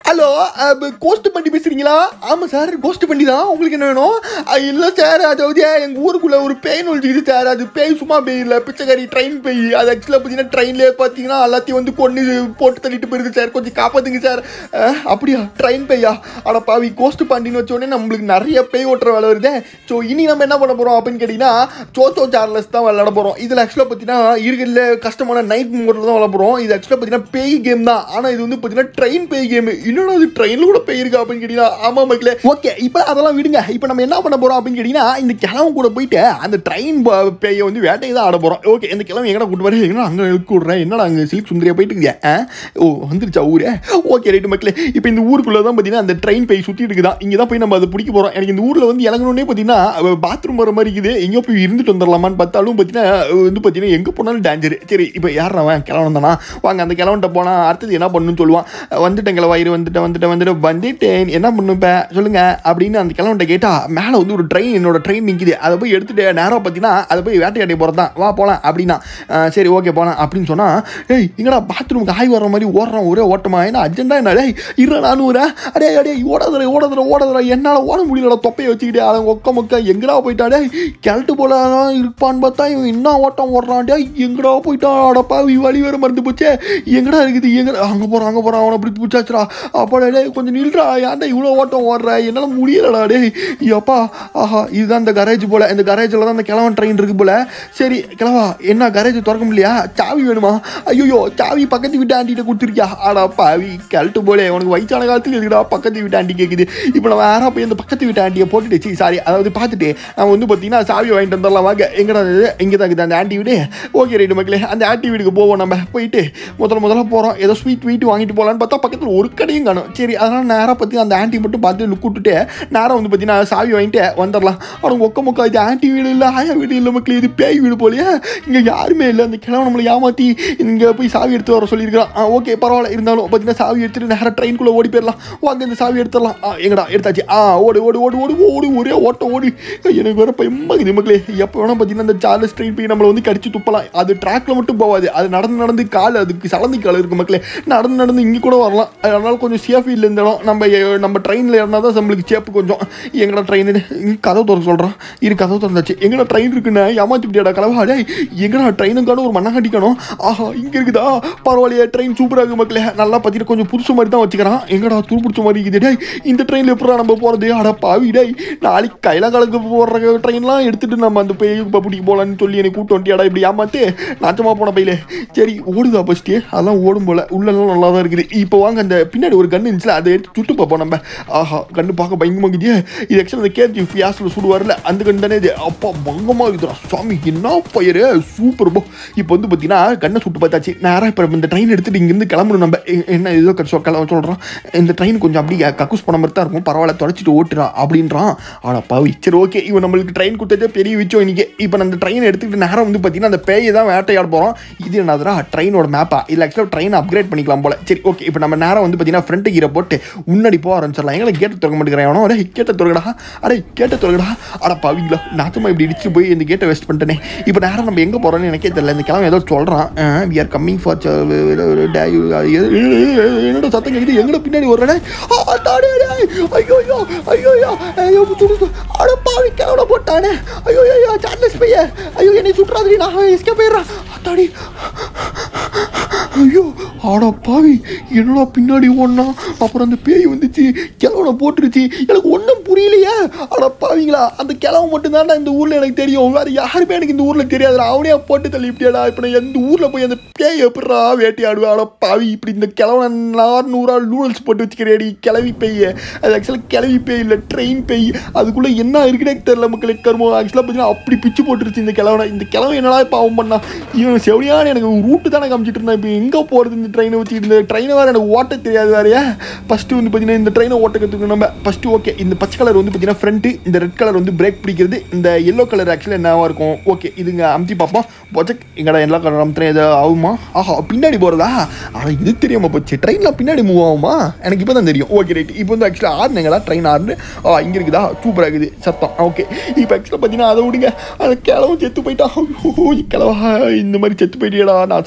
Hello cost பண்ணி பேசுறீங்களா ஆமாம் சார் கோஸ்ட் பண்ணி தான் உங்களுக்கு என்ன வேணும் இல்லை சார் அதாவது எங்கள் ஊருக்குள்ள ஒரு பேய் நொழிஞ்சிது சார் அது பேய் சும்மா பேய் இல்லை பிச்சைக்காரி ட்ரெயின் பேய் அது ஆக்சுவலாக பார்த்தீங்கன்னா ட்ரெயின்லேயே பார்த்தீங்கன்னா எல்லாத்தையும் வந்து கொண்டு போட்டு தள்ளிட்டு போயிருது சார் கொஞ்சம் காப்பாற்றுங்க சார் அஹ், அப்படியா ட்ரெயின் பேயா அட பாவி கோஸ்ட் பாண்டின்னு வச்சோடனே நம்மளுக்கு நிறைய பேய் ஓட்டுற வேலை வருதே ஸோ இனி நம்ம என்ன பண்ண போகிறோம் அப்படின்னு கேட்டிங்கன்னா சோச்சோ சார்லஸ் தான் விளையாட போகிறோம் இதில் ஆக்சுவலாக பார்த்தீங்கன்னா இருக்கிறதுல கஷ்டமான நைட் மோடில் தான் விளையாட போகிறோம் இது ஆக்சுவலாக பார்த்தீங்கன்னா பேய் கேம் தான் ஆனால் இது வந்து பார்த்தீங்கன்னா ட்ரெயின் பேய் கேம் இன்னொன்று அது ட்ரெயினில் கூட பேய் இருக்கா அப்படின்னு கேட்டிங்கன்னா ஆமாம் மக்களே ஓகே இப்போ அதெல்லாம் விடுங்க இப்போ நம்ம என்ன பண்ண போகிறோம் அப்படின்னு கேட்டிங்கன்னா இந்த கிழமை கூட போயிட்டு அந்த ட்ரெயின் பேயை வந்து வேட்டையை தான் ஆட போகிறோம் ஓகே இந்த கிழமை எங்கடா கூட்டு வர எங்கன்னா அங்கே இழுக்கு விட்றேன் என்னடா அங்கே சில்க் சுந்தரியா போயிட்டு இருக்கியா ஆ? ஓ வந்துருச்சா ஊரே ஓகே ரைட்டு மக்களே இப்போ இந்த ஊருக்குள்ளே தான் பார்த்தீங்கன்னா அந்த ட்ரெயின் பேய் சுற்றிட்டு இருக்குதா இங்கே தான் போய் நம்ம அதை பிடிக்க போகிறோம் எனக்கு இந்த ஊரில் வந்து இறங்கணுன்னே பார்த்தீங்கன்னா பாத்ரூம் வர மாதிரி இருக்குது எங்கேயோ போய் இருந்துட்டு வந்துடலாமான்னு பார்த்தாலும் பார்த்தீங்கன்னா வந்து பார்த்தீங்கன்னா எங்கே போனாலும் டேஞ்சர் சரி இப்போ யார் அவன் கிளவன் தானா வாங்க அந்த கிளவன்ட்ட போனால் அடுத்தது என்ன பண்ணணும்னு சொல்லுவான் வந்துட்டேன் கிளவாயிரு வந்துட்டேன் வந்துட்டேன் வந்துட்டு வந்துட்டேன் என்ன பண்ணும் இப்போ சொல்லுங்க அப்படின்னு அந்த கிளவன்ட்ட கேட்டால் மேலே வந்து ஒரு ட்ரெயின் என்னோட ட்ரெயின் நிற்கிது அதை போய் எடுத்துட்டு நேராக பார்த்தீங்கன்னா அதை போய் வேட்டையாடி போகிறது தான் வா போகலாம் அப்படின்னா அஹ் சரி ஓகே போகலாம் அப்படின்னு சொன்னால் ஏய் இங்கடா பாத்ரூமுக்கு ஆய் வர்ற மாதிரி ஓடுறான் ஒரே ஓட்டமா என்ன அர்ஜென்ட்டாக என்ன டேய் இரு நானும் வரேன் அடே அடே ஓடாதடா ஓடாதடா ஓடாதடா என்னால் ஓட முடியலடா தொப்பையை வச்சுக்கிட்டே அவன் ஒக்க மொக்க எங்கடா போயிட்டாடே கிழட்டு போல இருப்பான்னு பார்த்தா இவன் என்ன ஓட்டம் ஓடுறான் டே எங்கடா போயிட்டான் அடப்பா வழி வேற மறந்து போச்சே எங்கடா இருக்குது எங்க அங்கே போகிறான் அங்கே போகிறான் அவனை அப்படி பிடிச்சாச்சுடா அப்பாடா டேய் கொஞ்சம் நில்றா ஏன்டா இவ்வளோ ஓட்டம் ஓடுற என்னால் முடியலடா டேய் அப்பா ஆஹா இதுதான் இந்த கரேஜ் போல இந்த கரேஜில் தான் இந்த கிழவன் ட்ரெயின் இருக்கு போல சரி கிழவா என்ன கரேஜ் திறக்க முடியலையா சாவி வேணுமா ஐயோ சாவி பக்கத்து வீட்டு ஆண்டிகிட்ட கொடுத்துருக்கியா ஆடா பாவி கழட்டு போலே உனக்கு வயசான காலத்தில் எதுக்குடா பக்கத்து வீட்டு ஆண்டி கேட்குது இப்போ நம்ம யாரா போய் அந்த பக்கத்து வீட்டு ஆண்டியை போட்டுட்டு சி சாரி அதாவது பார்த்துட்டு நம்ம வந்து பார்த்தீங்கன்னா சாவி வாங்கிட்டு வந்துடலாம் வாங்க எங்கடா இது இங்கே தான் இருக்குது அந்த ஆண்டி வீடு ஓகே ரைட்டு மக்களே அந்த ஆண்டி வீட்டுக்கு போவோம் நம்ம போயிட்டு முதல்ல முதல்ல போகிறோம் ஏதோ ஸ்வீட் வீட்டு வாங்கிட்டு போகலான்னு பார்த்தா பக்கத்தில் ஒரு கடையும் காணும் சரி அதனால் நேராக பற்றி அந்த ஆண்டி மட்டும் பார்த்து லுக் விட்டுட்டு நேராக வந்து பார்த்தீங்கன்னா சாவி வாங்கிட்டு வந்துடலாம் அவனுக்கு ஒக்க மொக்க இது ஆண்டி வீடு இல்லை ஆயா வீடு இல்லை மக்களே இது பேய் வீடு போலையே இங்கே யாருமே இல்லை அந்த கிழவன் நம்மளை ஏமாற்றி இங்கே போய் சாவி எடுத்து வர சொல்லியிருக்கிறான் ஆ ஓகே பரவாயில்ல இருந்தாலும் பார்த்தீங்கன்னா சாவி எடுத்துட்டு நேராக ட்ரெயின்குள்ளே ஓடி போயிடலாம் வாங்க இந்த சாவி எடுத்துடலாம் ஆ எங்கடா எடுத்தாச்சு ஆ ஓடு ஓடு ஓடு ஓடு ஓடு ஒரே ஓட்டம் ஓடி எனக்கு வேற பயமாகுது மக்களே எப்போ வேணால் பார்த்தீங்கன்னா அந்த சார்லஸ் ட்ரெயின் போய் நம்மளை வந்து கடிச்சு துப்பலாம் அது ட்ராக்ல மட்டும் போகாது அது நடந்து நடந்து கால் அதுக்கு சலந்தி கால் இருக்கு மக்களே நடந்து நடந்து இங்கே கூட வரலாம் அதனால கொஞ்சம் சேஃப் இல்லை இந்த இடம் நம்ம எ- நம்ம ட்ரெயினில் ஏறினா தான் நம்மளுக்கு சேப்பு கொஞ்சம் எங்கடா ட்ரெயின் கதவு திறக்க சொல்கிறான் இரு கதவு திறந்தாச்சு எங்கடா ட்ரெயின் இருக்குன்னு ஏமாத்தி விட்டியாடா கலவா டேய் எங்கடா ட்ரெயினுக்கான ஒரு மண்ணை கட்டிக்கணும் ஆஹா இங்கே இருக்குதா பரவாயில்லையே ட்ரெயின் சூப்பராக இருக்கு மக்களே நல்லா பார்த்துட்டு கொஞ்சம் புதுசு மாதிரி தான் வச்சுக்கிறான் எங்கடா துரு பிடிச்ச மாதிரி இருக்குது டேய் இந்த ட்ரெயினில் எப்படா நம்ம போகிறது அட பாவி டேய் நாளைக்கு கையில கலக்கு போடுற ட்ரெயின்லாம் எடுத்துட்டு நம்ம அந்த போய் பிடிக்க போகலான்னு சொல்லி எனக்கு கூட்டு வந்துட்டியாடா இப்படி ஏமாத்து நாச்சமாக போன பையிலே சரி ஓடுதா ஃபஸ்ட்டு அதெல்லாம் ஓடும் போல உள்ளெல்லாம் நல்லா தான் இருக்குது இப்போ வாங்க அந்த பின்னாடி ஒரு கன்று இருந்துச்சுல அதை எடுத்து சுட்டு பார்ப்போம் நம்ம ஆஹா கண்ணு பார்க்க பயங்கரமாக இருக்குது இது ஆக்சுவலாக அந்த கேஜி ஃபியாஸில் சுடுவார்ல அந்த கண் தானே இது அப்பா பங்கமாக இருக்குதுடா சுவாமி என்ன பயிர் சூப்பர் போ இப்போ வந்து பார்த்தீங்கன்னா கண்ணை சுட்டு பார்த்தாச்சு நேராக இப்போ இந்த ட்ரெயின் எடுத்துட்டு இங்கேருந்து கிளம்பணும் நம்ம எ- என்ன ஏதோ சொ- கிளம்ப சொல்கிறோம் இந்த ட்ரெயின் கொஞ்சம் அப்படியே கக்கூஸ் பண்ண மாதிரி தான் இருக்கும் பரவாயில்ல தொலைச்சிட்டு ஓட்டுறா அப்படின்றான் ஆனா பாவி சரி ஓகே இவன் நம்மளுக்கு ட்ரெயின் கொடுத்ததே பெரிய விஷயம் இன்னைக்கு இப்போ அந்த ட்ரெயின் எடுத்துக்கிட்டு நேரம் வந்து பார்த்தீங்கன்னா அந்த பேயை தான் வேட்டையாட போகிறோம் இது என்னதுடா ட்ரெயினோட மேப்பா இல்லை ஆக்சுவலாக ட்ரெயின் அப்கிரேட் பண்ணிக்கலாம் போல சரி ஓகே இப்போ நம்ம நேரம் வந்து பார்த்தீங்கன்னா ஃப்ரண்ட் கீரை போட்டு முன்னாடி போக ஆரம்பிச்சிடலாம் எங்களை கேட்டை திறக்க மாட்டேங்கிறேன் அவனோ அடே கேட்டை திறக்கடா அடே கேட்டை திறக்கடா அட பாவிங்களா நாத்தமாக இப்படி இடிச்சு போய் இந்த கேட்டை வேஸ்ட் பண்ணிட்டேனே இப்போ நேரம் நம்ம எங்கே போகிறோம்னு எனக்கே தெரியல இந்த கிழமை ஏதோ சொல்கிறான் வி ஆர் கம்மிங் ஃபார் என்னோட சத்தம் கேட்குது எங்கட பின்னாடி வர்றேன் ஐயோ ஐயோ ஐயோ ஐயோ ஐயோ துடு அட பாவி கேவல போட்டானே ஐயோ ஐயோ சார்லஸ் பைய ஐயோ என்னை சுற்றாதடி நான் எஸ்கே போயிடுறேன் அத்தாடி ஐயோ ஆடா பாவி என்னடா பின்னாடி ஓடனா அப்புறம் அந்த பேய் வந்துச்சு கிழவனை போட்டுருச்சு எனக்கு ஒன்றும் புரியலையே அட பாவிங்களா அந்த கிழவன் மட்டும்தான்டா இந்த ஊரில் எனக்கு தெரியும் வேறு யாருமே எனக்கு இந்த ஊரில் தெரியாதுடா அவனே போட்டு தள்ளிவிட்டியாடா இப்போ நான் எந்த ஊரில் போய் அந்த பேய் எப்படிடா வேட்டையாடுவேன் அட பாவி இப்படி இந்த கிழவனை நானூறா நூடுல்ஸ் போட்டு வச்சுக்கிறேடி கிளவி பேய் அது ஆக்சுவலாக கிளவி பேய் இல்லை ட்ரெயின் பேய் அதுக்குள்ளே என்ன இருக்குன்னே தெரில மக்களுக்கு கருமோ ஆக்சுவலாக பார்த்தீங்கன்னா அப்படி பிச்சு போட்டுருச்சு இந்த கிழவனை இந்த கிழவன் என்னடா பாவம் பண்ணா இவன் செவனியான எனக்கு ரூட்டு தானே காமிச்சிட்டு இருந்தான் இப்போ எங்கே போகிறது இந்த ட்ரெயினை வச்சுக்கிட்டு இந்த ட்ரெயினை வேறு எனக்கு ஓட்ட தெரியாது வேறையா ஃபஸ்ட்டு வந்து பார்த்தீங்கன்னா இந்த ட்ரெயினை ஓட்ட கற்றுக்கணும் நம்ம ஃபஸ்ட்டு ஓகே இந்த பச்சை கலர் வந்து பார்த்தீங்கன்னா ஃப்ரண்ட்டு இந்த ரெட் கலர் வந்து பிரேக் பிடிக்கிறது இந்த எல்லோ கலர் ஆக்சுவலாக என்னவா இருக்கும் ஓகே இதுங்க அமுத்தி பார்ப்போம் பொஜக் எங்கடா எல்லா கலர் அமுத்துறேன் எதாவது ஆகுமா ஆஹா பின்னாடி போகிறதா ஆனால் இது தெரியாமல் போச்சு ட்ரெயினில் பின்னாடி மூவ் ஆகுமா எனக்கு இப்போ தான் தெரியும் ஓகே ரைட் இப்போ வந்து ஆக்சுவலாக ஆறுனுங்களா ட்ரெயின் ஆறுனு ஆ இங்கே இருக்குதா சூப்பராக இருக்குது சத்தம் ஓகே இப்போ ஆக்சுவலாக பார்த்தீங்கன்னா அதை விடுங்க அந்த கிழவன் செத்து போயிட்டான் ஓ கிழவா இந்த மாதிரி செத்து போயிட்டியடா நாசமா அட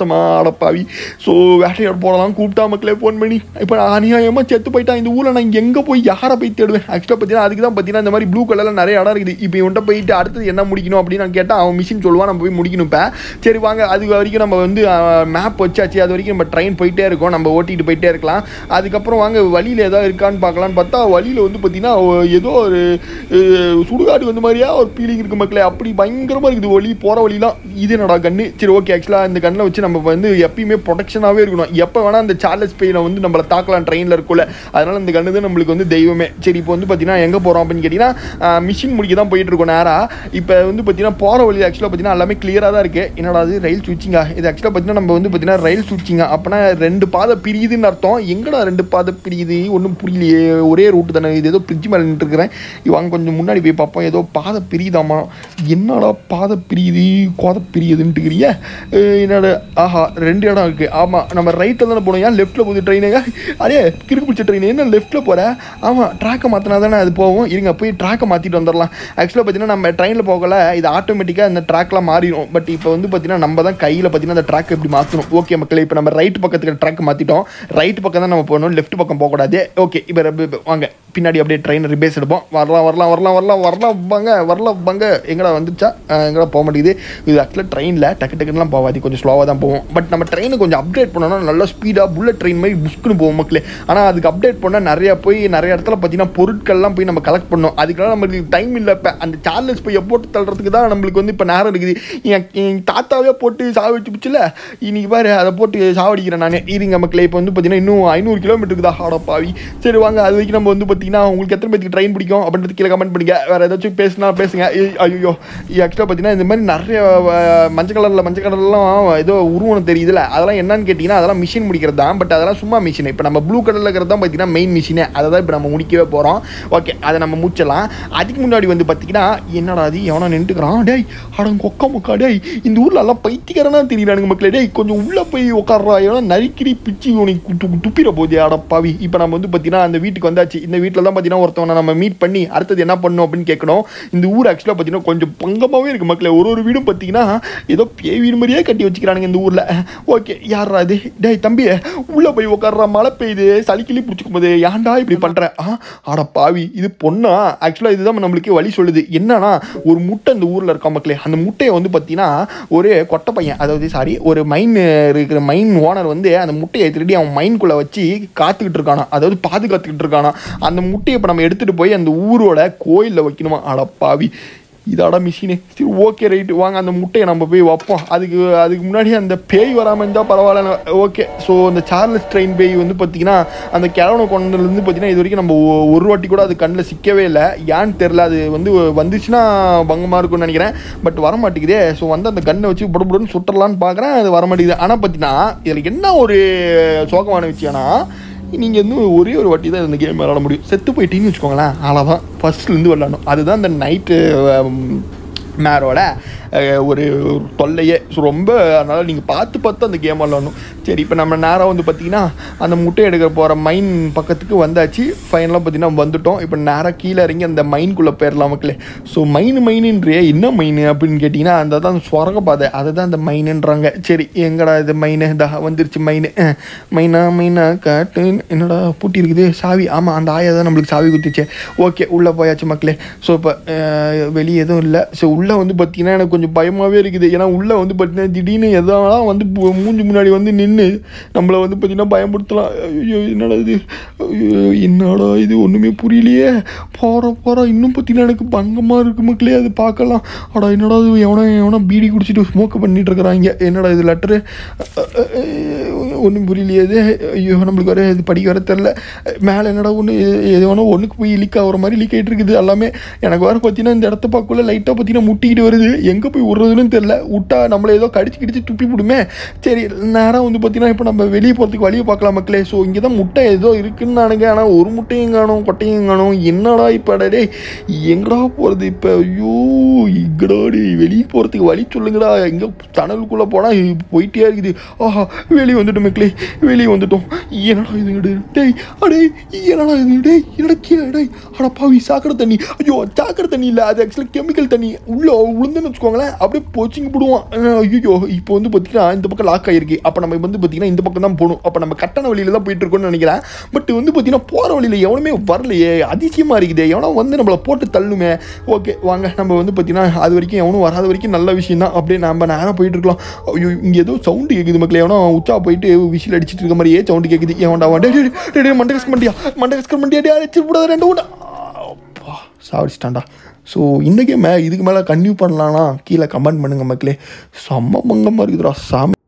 அடப்பாவி ஸோ வேட்டையாட போகலாம் கூப்பிட்டா மக்களே ஃபோன் பண்ணி இப்போ நான் அநியாயமாக செத்து போயிட்டான் இந்த ஊரில் நான் எங்கே போய் யாரை போய் தேடுவேன் ஆக்சுவலாக பார்த்தீங்கன்னா அதுக்கு தான் பார்த்தீங்கன்னா இந்த மாதிரி ப்ளூ கலரில் நிறைய இடம் இருக்குது இப்போ இவன்ட்ட போயிட்டு அடுத்தது என்ன முடிக்கணும் அப்படின்னு நான் கேட்டால் அவன் மிஷின் சொல்லுவான் நம்ம போய் முடிக்கணும் இப்போ சரி வாங்க அது வரைக்கும் நம்ம வந்து மேப் வச்சாச்சு அது வரைக்கும் நம்ம ட்ரெயின் போயிட்டே இருக்கோம் நம்ம ஓட்டிகிட்டு போயிட்டே இருக்கலாம் அதுக்கப்புறம் வாங்க வழியில் ஏதாவது இருக்கான்னு பார்க்கலான்னு பார்த்தா வழியில் வந்து பார்த்தீங்கன்னா ஏதோ ஒரு அஹ், சுடுகாடு வந்த மாதிரியா ஒரு ஃபீலிங் இருக்குது மக்களே அப்படி பயங்கரமாக இருக்குது வழி போகிற வழிலாம் இது என்னடா கண்ணு சரி ஓகே ஆக்சுவலாக இந்த கண்ணில் வச்சு நம்ம வந்து எப்பயுமே ப்ரொடெக்ஷனாகவே இருக்கணும் எப்போ வேணால் அந்த சார்லஸ் பெயினை வந்து நம்மளை தாக்கலாம் ட்ரெயினில் இருக்குள்ள அதனால் இந்த கண்ணு தான் நம்மளுக்கு வந்து தெய்வமே சரி இப்போ வந்து பார்த்தீங்கன்னா எங்கே போகிறோம் அப்படின்னு கேட்டிங்கன்னா மிஷின் முடிக்க தான் போயிட்டு இருக்கோம் நேராக இப்போ வந்து பார்த்தீங்கன்னா போகிற வழி ஆக்சுவலாக பார்த்தீங்கன்னா எல்லாமே கிளியராக தான் இருக்குது என்னடா அது ரயில் சுவிச்சிங்கா இது ஆக்சுவலாக பார்த்தீங்கன்னா நம்ம வந்து பார்த்தீங்கன்னா ரயில் சுவிச்சிங்கா அப்போனா ரெண்டு பாதை பிரியுதுன்னு அர்த்தம் எங்கடா ரெண்டு பாதை பிரியுது ஒன்றும் புரியலையே ஒரே ரூட்டு தானே இது ஏதோ பிரிட்ஜ் மேலே நின்றுருக்கிறேன் வாங்க கொஞ்சம் முன்னாடி போய் பார்ப்போம் ஏதோ பாதை பிரியுதாமா என்னடா பாதை பிரியுது கோதை பிரியுதுன்ட்டுக்கிறிய என்னடா ஆஹா ரெண்டு இடம் இருக்குது ஆமாம் நம்ம ரைட்டில் தானே போனோம் ஏன் லெஃப்ட்டில் போகுது ட்ரெயினுங்க அடே கிறுக்கு பிடிச்ச ட்ரெயின் என்ன லெஃப்ட்டில் போகிற ஆமாம் ட்ராக்கை மாற்றினா தானே அது போகும் இருங்க போய் ட்ராக்கை மாற்றிட்டு வந்துடலாம் ஆக்சுவலாக பார்த்தீங்கன்னா நம்ம ட்ரெயினில் போகல இது ஆட்டோமேட்டிக்காக இந்த ட்ராக்லாம் மாறிடும் பட் இப்போ வந்து பார்த்தீங்கன்னா நம்ம தான் கையில் பார்த்தீங்கன்னா அந்த ட்ராக் எப்படி மாற்றணும் ஓகே மக்களே இப்போ நம்ம ரைட் பக்கத்துக்கு ட்ராக் மாற்றிட்டோம் ரைட் பக்கம் தான் நம்ம போகணும் லெஃப்ட் பக்கம் போகக்கூடாது ஓகே இப்போ வாங்க பின்னாடி அப்படியே ட்ரெயின் ரிபேஸ் எடுப்போம் வரலாம் வரலாம் வரலாம் வரலாம் வரலாம் வாங்க வரலாம் வாங்க எங்கடா வந்துச்சா அஹ் எங்கடா போக மாட்டேங்குது இது ஆக்சுவலாக ட்ரெயினில் டக்கு டக்குலாம் போகாது கொஞ்சம் ஸ்லோவாக தான் போவோம் பட் நம்ம ட்ரெயினை கொஞ்சம் அப்டேட் பண்ணோம்னா நல்லா ஸ்பீடாக புல்லட் ட்ரெயின் மாதிரி புஷ்க்குன்னு போவோம் மக்களே ஆனால் அதுக்கு அப்டேட் பண்ணால் நிறையா போய் நிறைய இடத்துல பார்த்தீங்கன்னா பொருட்கள்லாம் போய் நம்ம கலெக்ட் பண்ணோம் அதுக்கெல்லாம் நம்மளுக்கு டைம் இல்லை இப்போ அந்த சார்லஸ் போய் போட்டு தள்ளுறதுக்கு தான் நம்மளுக்கு வந்து இப்போ நேரம் இருக்குது என் என் தாத்தாவே போட்டு சாவடிச்சு பிடிச்சில இன்னைக்கு பாரு அதை போட்டு சாவடிக்கிறேன் நான் இருங்க மக்களே இப்போ வந்து பார்த்தீங்கன்னா இன்னும் ஐநூறு கிலோமீட்டருக்கு தான் ஆட பாவி சரி வாங்க அது வரைக்கும் நம்ம வந்து பார்த்தீங்கன்னா உங்களுக்கு எத்தனை பேருக்கு ட்ரெயின் பிடிக்கும் அப்படின்றது கீழே கமெண்ட் பண்ணுங்க வேறு ஏதாச்சும் பேசினா பேசுங்க ஏய், ஐயோ ஆக்சுவலாக பார்த்தீங்கன்னா இந்த மாதிரி நிறைய அஹ், மஞ்சள் கலரில் மஞ்சள் கலர்லாம் ஏதோ உருவம் தெரியுதுல அதெல்லாம் என்னன்னு கேட்டிங்கன்னா அதெல்லாம் மிஷின் முடிக்கிறது தான் பட் அதெல்லாம் சும்மா மிஷின் இப்போ நம்ம ப்ளூ கலரில் இருக்கிறது தான் பார்த்தீங்கன்னா மெயின் மிஷினே அதை தான் இப்போ நம்ம முடிக்கவே போகிறோம் ஓகே அதை நம்ம முடிச்சலாம் அதுக்கு முன்னாடி வந்து பார்த்தீங்கன்னா என்னடா அது எவனோ நின்றுக்கிறான் டேய் அடம் கொக்க முக்கா டேய் இந்த ஊரில் எல்லாம் பைத்தியக்காரனா தெரியலானுங்க மக்களே டேய் கொஞ்சம் உள்ளே போய் உட்கார்றா எவனோ நரிக்கிரி பிச்சு உனக்கு து- துப்பிட போகுது அடப்பாவி இப்போ நம்ம வந்து பார்த்தீங்கன்னா அந்த வீட்டுக்கு வந்தாச்சு இந்த வீட்டில் தான் பார்த்தீங்கன்னா ஒருத்தவனை நம்ம மீட் பண்ணி அடுத்தது என்ன பண்ணணும் அப்படின்னு கேட்கணும் இந்த ஊர் ஆக்சுவலாக பார்த்தீங்கன்னா கொஞ்சம் பங்கமாகவே இருக்குது மக்களே ஒரு ஒரு வீடும் பார்த்தீங்கன்னா ஏதோ பேய் வீடு மாதிரியே கட்டி வச்சுக்கிறானுங்க இந்த ஊரில் ஓகே யாரா அது டேய் தம்பி உள்ளே போய் உட்கார்றா மழை பெய்யுது சளிக்கிளி பிடிச்சிக்கும் போது ஏன்டா இப்படி பண்ணுற ஆ அட பாவி இது பொண்ணா ஆக்சுவலாக இதுதான் நம்மளுக்கு வழி சொல்லுது என்னன்னா ஒரு முட்டை இந்த ஊரில் இருக்க மக்களே அந்த முட்டையை வந்து பார்த்தீங்கன்னா ஒரு கொட்டை பையன் அதாவது சாரி ஒரு மைன் இருக்கிற மைன் ஓனர் வந்து அந்த முட்டையை திருடி அவன் மைன்குள்ளே வச்சு காத்துக்கிட்டு இருக்கானா அதாவது பாதுகாத்துக்கிட்டு இருக்கானா அந்த முட்டையை இப்போ நம்ம எடுத்துகிட்டு போய் அந்த ஊரோட கோயிலில் வைக்கணுமா அட பாவி இதாடா மிஷினு சரி ஓகே ரைட்டு வாங்க அந்த முட்டையை நம்ம போய் வைப்போம் அதுக்கு அதுக்கு முன்னாடி அந்த பேய் வராமல் இருந்தால் பரவாயில்ல ஓகே ஸோ அந்த சார்லஸ் ட்ரெயின் பேய் வந்து பார்த்தீங்கன்னா அந்த கிழவனை கொண்டதுலேருந்து பார்த்தீங்கன்னா இது வரைக்கும் நம்ம ஒ- ஒரு வாட்டி கூட அது கண்ணில் சிக்கவே இல்லை ஏன்னு தெரில அது வந்து வந்துச்சுன்னா பங்கமாக இருக்கும்னு நினைக்கிறேன் பட் வர மாட்டேங்குதே ஸோ வந்து அந்த கண்ணை வச்சு புடபுடன்னு சுட்டலான்னு பார்க்குறேன் அது வர மாட்டேங்குது ஆனால் பார்த்தீங்கன்னா இதில் என்ன ஒரு சோகமான விஷயம்னா நீங்கள் வந்து ஒரே ஒரு வாட்டி தான் இந்த கேம் விளாட முடியும் செத்து போயிட்டீங்கன்னு வச்சுக்கோங்களேன் அவ்வளோதான் ஃபர்ஸ்ட்லேருந்து விளாடணும் அதுதான் இந்த நைட்டு மேரோட அஹ், ஒரு ஒரு தொல்லையே ஸோ ரொம்ப அதனால் நீங்கள் பார்த்து பார்த்து அந்த கேம் விளாடணும் சரி இப்போ நம்ம நேராக வந்து பார்த்தீங்கன்னா அந்த முட்டை எடுக்க போகிற மைன் பக்கத்துக்கு வந்தாச்சு ஃபைனலாக பார்த்தீங்கன்னா வந்துட்டோம் இப்போ நேராக கீழே இறங்கி அந்த மைனுக்குள்ளே போயிடலாம் மக்களே ஸோ மைன் மைனுன்றியே என்ன மைனு அப்படின்னு கேட்டிங்கன்னா அந்த தான் சொரக பாதை அதை தான் அந்த மைனுன்றாங்க சரி எங்கடா இது மைனு இதா வந்துருச்சு மைனு அஹ், மைனா மைனா காட்டு என்னடா பூட்டி இருக்குது சாவி ஆமாம் அந்த ஆயா தான் நம்மளுக்கு சாவி குத்திச்சு ஓகே உள்ளே போயாச்சு மக்களே ஸோ இப்போ வெளியே எதுவும் இல்லை ஸோ உள்ளே வந்து பார்த்தீங்கன்னா எனக்கு கொஞ்சம் பயமாகவே இருக்குது ஏன்னா உள்ளே வந்து பார்த்தீங்கன்னா திடீர்னு எதாவது வந்து பு- மூஞ்சி முன்னாடி வந்து நின்று நம்மளை வந்து பார்த்தீங்கன்னா பயமுறுத்தலாம் ஐயோ என்னடா இது ஐயோ என்னடா இது ஒன்றுமே புரியலையே போகிற போகிற இன்னும் பார்த்தீங்கன்னா எனக்கு பங்கமாக இருக்கு மக்களே அது பார்க்கலாம் அடா என்னடா இது எவனோ எவனோ பீடி குடிச்சிட்டு ஸ்மோக் பண்ணிட்டு இருக்கிறாங்க என்னடா இது லெட்டரு ஒன்றும் புரியலையே இது ஐயோ நம்மளுக்கு வர இது படிக்க வர தெரில மேலே என்னடா ஒன்று எது வேணா ஒன்றுக்கு போய் லீக் ஆகிற மாதிரி லீக் ஆகிட்டு இருக்குது எல்லாமே எனக்கு வர பார்த்தீங்கன்னா இந்த இடத்த பார்க்கல லைட்டாக பார்த்தீங்கன்னா முட்டிக்கிட்டு வருது எங்கே போய் விட்றதுன்னு தெரில விட்டா நம்மளை ஏதோ கடிச்சு கிடிச்சு துப்பி விடுமே சரி நேரம் வந்து பார்த்தீங்கன்னா இப்போ நம்ம வெளியே போகிறதுக்கு வழியை பார்க்கலாம் மக்களே ஸோ இங்கே தான் முட்டை ஏதோ இருக்குன்னு நினைக்கிறேன் ஆனால் ஒரு முட்டையும் காணும் கொட்டையும் காணும் என்னடா இப்போ டே எங்கடா போகிறது இப்போ ஐயோ இங்கடா டேய் வெளியே போகிறதுக்கு வழி சொல்லுங்கடா எங்கே தணலுக்குள்ளே போனால் போயிட்டே இருக்குது ஆஹா வெளியே வந்துட்டோம் மக்களே வெளியே வந்துட்டோம் என்னடா இது டேய், டேய் அடே என்னடா இது டேய் என்னடா கீழே டேய் அட பாவி சாக்கடை தண்ணி ஐயோ சாக்கடை தண்ணி இல்லை அது ஆக்சுவலாக கெமிக்கல் தண்ணி உள்ளே உள்ளே விழுந்துன்னு வச்சுக்கோங்களேன் அப்படியே போச்சிங்க போடுவான் ஐயோ இப்போ வந்து பார்த்தீங்கன்னா இந்த பக்கம் லாக் ஆகிருக்கு அப்போ நம்ம வந்து பார்த்தீங்கன்னா இந்த பக்கம் தான் போகணும் அப்போ நம்ம கட்டண வழியில தான் போயிட்டு இருக்கோம்னு நினைக்கிறேன் பட் வந்து பார்த்தீங்கன்னா போகிற வழியில் எவனுமே வரலையே அதிசயமாக இருக்குதே எவனோ வந்து நம்மளை போட்டு தள்ளுமே ஓகே வாங்க நம்ம வந்து பார்த்தீங்கன்னா அது வரைக்கும் எவனும் வராத வரைக்கும் நல்ல விஷயம் தான் அப்படியே நம்ம நேரம் போயிட்டு இருக்கலாம் ஐயோ இங்கே ஏதோ சவுண்டு கேட்குது மக்களே எவனோ உச்சா போயிட்டு விசில் அடிச்சிட்டு இருக்க மாதிரியே சவுண்டு கேட்குது எவன்டா டே டே, டே, டே மண்டை கஸ்க மண்டியா மண்டை கஸ்க மண்டியா டே அடிச்சு விடாத ரெண்டு விட அப்பா சாவடிச்சிட்டான்டா ஸோ இன்றைக்கே மே இதுக்கு மேலே கன்டினியூ பண்ணலான்னா கீழே கமெண்ட் பண்ணுங்க மக்களே செம்ம மங்கமாக இருக்குதுடா சாமி